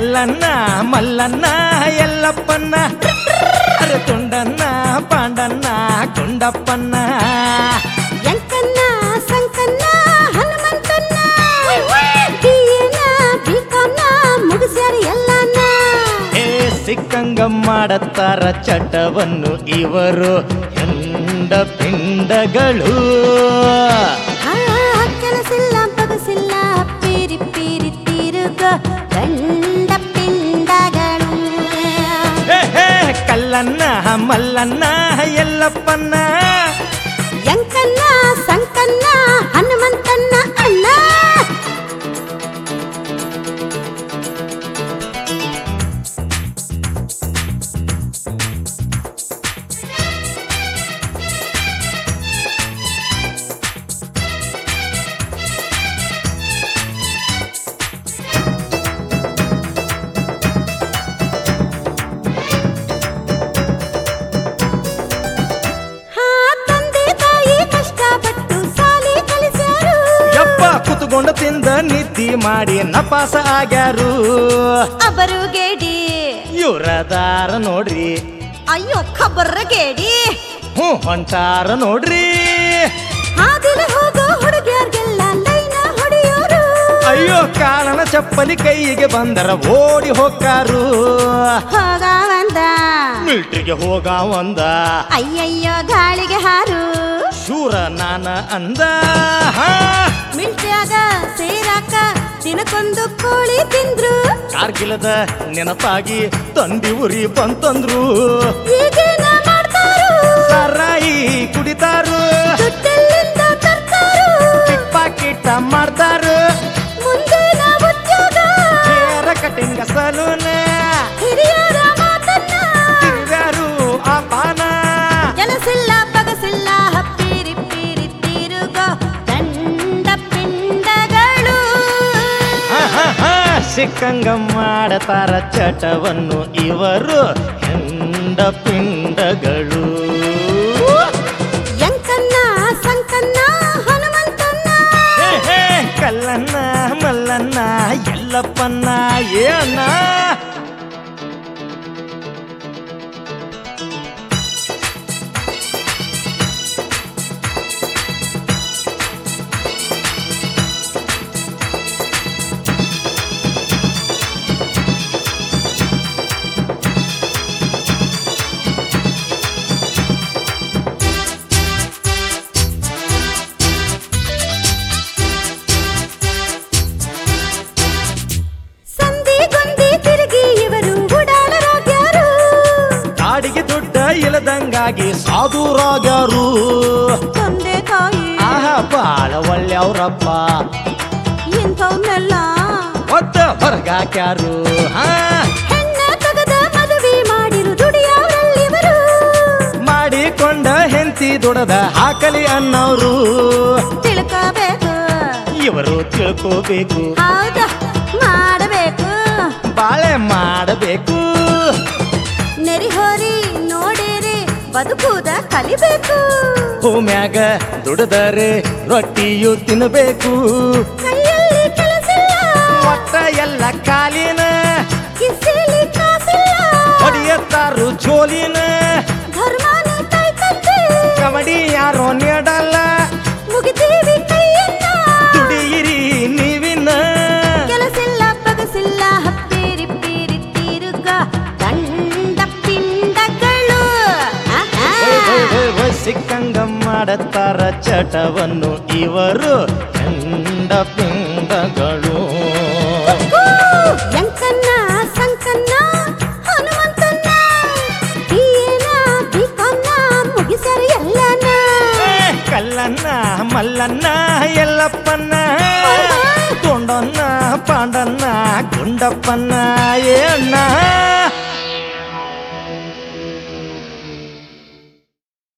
ಕಲ್ಲನ್ನ ಮಲ್ಲನ್ನ ಎಲ್ಲಪ್ಪನ್ನ ಅರೆ ತುಂಡನ್ನ ಪಾಂಡನ್ನ ಗುಂಡಪ್ಪನ್ನ ಎಂಕನ್ನ ಸಂಕನ್ನ ಹನುಮಂತನ್ನ ಬಿಎನ ಬಿಕಾಮ್ನ ಮುಗಿಸ್ಯಾರ ಎಲ್ಲಾನ ಏ ಸಿಕ್ಕಂಗ ಮಾಡತ್ತಾರ ಚಟವನ್ನು ಇವರು ಹೆಂಡ ಪಿಂಡಗಳು ಆ, ಕೆಲಸಿಲ್ಲ ಬಗಸಿಲ್ಲ ಪೀರಿ ಪೀರಿ ತಿರುಗ ಗಂಡ ಪಿಂಡಗಳು ಹೇ, ಹೇ, ಕಲ್ಲನ್ನ ಮಲ್ಲನ್ನ ಎಲ್ಲಪ್ಪನ್ನ ಎಂಕನ್ನ ಸಂಕನ್ನ ಹನುಮಂತನ್ನ ಅಣ್ಣ ಹಾ ತಂದೆ ತಾಯಿ ಕಷ್ಟಪಟ್ಟು ಸಾಲಿ ಕಲಿಸ್ಯಾರು ಯಪ್ಪ ಕುತ್ಕೊಂಡ ತಿಂದ ನಿದ್ದಿ ಮಾಡಿ ನಪಾಸ ಆಗ್ಯಾರು ಅವರು ಗೇಡಿ ಇವ್ರದಾರ ನೋಡ್ರಿ ಅಯ್ಯೋ ಖಬರ್ರ ಗೇಡಿ ಹ್ಞೂ ಹೊಂಟಾರ ನೋಡ್ರಿ ಹಾದಿಲ ಹೋಗೋ ಹುಡುಗಿಯರ್ಗೆಲ್ಲ ಲೈನ ಹೊಡೆಯೋರು ಅಯ್ಯೋ ಕಾಳನ ಚಪ್ಪಲಿ ಕೈಗೆ ಬಂದರ ಓಡಿ ಹೋಗಾರು ಹೋಗವಂದ ಮಿಲ್ಟ್ರಿಗೆ ಹೋಗ ಒಂದ ಅಯ್ಯಯ್ಯೋ ಗಾಳಿಗೆ ಹಾರು ಶೂರ ನಾನ ಅಂದ ಹಾ. ಮಿಲ್ಟ್ಯಾಗ ಸೇರಾಕ ದಿನಕ್ಕೊಂದು ಕೋಳಿ ತಿಂದ್ರು ಕಾರ್ಗಿಲದ ನೆನಪಾಗಿ ತಂದಿ ಉರಿ ಬಂತಂದ್ರು ಈಗೇನ ಮಾಡ್ತಾರು ಸರಾಯಿ ಕುಡಿತಾರು ದುಡ್ಡೆಲ್ಲಿಂದ ತರ್ತಾರು ಪಿಕ್ ಪಾಕಿಟ ಮಾಡ್ತಾರು ಮುಂದಿನ ಉದ್ಯೋಗ ಹೇರ ಕಟಿಂಗ ಸಲೂನ ಹಿರಿಯರ ಮಾತನ್ನ ತಿರ್ಗಾರು ಅಪಾನ ಕೆಲಸಿಲ್ಲ ಬಗಸಿಲ್ಲ ಹಪ್ಪಿರಿ ಪಿರಿ ತಿರುಗೋ ದಂಡ ಪಿಂಡಗಳು ಹ, ಹ, ಹ, ಸಿಕ್ಕಂಗ ಮಾಡತಾರ ಚಟವನ್ನು ಇವರು ಹೆಂಡ ಪಿಂಡಗಳು ಎಂಕನ್ನ ಸಂಕನ್ನ ಹನುಮಂತನ್ನ ಹೇ, ಹೇ, ಕಲ್ಲನ್ನ ಮಲ್ಲನ್ನ ಎಲ್ಲಪ್ಪನ್ನ ಏನ ಸಂಧಿ ಗೊಂದಿ ತಿರುಗಿ ಇವರು ಉಡಾಲರಾಗ್ಯಾರು ಕಾಡಿಗೆ ದುಡ್ಡ ಇಲ್ಲದಂಗಾಗಿ ಸಾಧುರಾಗ್ಯಾರು ತಂದೆ ತಾಯಿ ಆಹ ಬಾಳ ಒಳ್ಳೆಯವ್ರಪ್ಪ ಇಂಥವ್ನೆಲ್ಲ ಒತ್ತ ಹೊರಗಾಕ್ಯಾರು ಹಾ ಹೆಣ್ಣ ತಗದ ಮದುವೆ ಮಾಡಿರು ದುಡಿಯವ್ರಲ್ಲಿವರು ಮಾಡಿಕೊಂಡ ಹೆಂಡತಿ ದುಡದ ಹಾಕಲಿ ಅನ್ನೋರು ತಿಳ್ಕೋಬೇಕು ಇವರು ತಿಳ್ಕೋಬೇಕು ಹೌದ ಮಾಡಬೇಕು ಬಾಳೆ ಮಾಡಬೇಕು ನೆರಿಹೋರಿ ನೋಡಿರಿ ಬದುಕುದ ಕಲಿಬೇಕು ಭೂಮ್ಯಾಗ ದುಡದರೆ ರೊಟ್ಟಿಯು ತಿನ್ನಬೇಕು ಕೈಯಲ್ಲಿ ಕೆಲಸಿಲ್ಲ ಒಟ್ಟ ಎಲ್ಲ ಕಾಲಿನ ಕಿಸೆಲಿ ಕಾಸಿಲ್ಲ ಹೊಡಿಯತ್ತಾರು ಜೋಲಿನ ಧರ್ಮನ ಕೈ ತಂದೆ ಕಬಡ್ಡಿ ಯಾರೋ ನೀಡಲ್ಲ ಮುಗಿತೀವಿ ಕೈಯನ್ನ ದುಡಿಯಿರಿ ನೀವಿನ ಕೆಲಸಿಲ್ಲ ಬಗಸಿಲ್ಲ ಹಪ್ಪಿರಿ ಪಿರಿ ತಿರುಗ ದಂಡ ಪಿಂಡಗಳು ಆಹಾ. ಹೊಯ್ ಹೊಯ್ ಹೊಯ್ ಹೊಯ್ ಸಿಕ್ಕಂಗ ಮಾಡತ್ತಾರ ಚಟವನ್ನು ಇವರು ಹೆಂಡ ಪಿಂಡಗಳು ಹೂ! ಎಂಕನ್ನ ಸಂಕನ್ನ ಹನುಮಂತನ್ನ ಬಿಎನ ಬಿಕಾಮ್ನ ಮುಗಿಸ್ಯಾರ ಎಲ್ಲನ ಏ, ಕಲ್ಲನ್ನ ಮಲ್ಲನ್ನ ಎಲ್ಲಪ್ಪನ್ನ ಹೊಯ್ ಹೊಯ್. ತೊಂಡನ್ನ ಪಾಂಡನ್ನ ಗುಂಡಪ್ಪನ್ನ ಏಣ್ಣ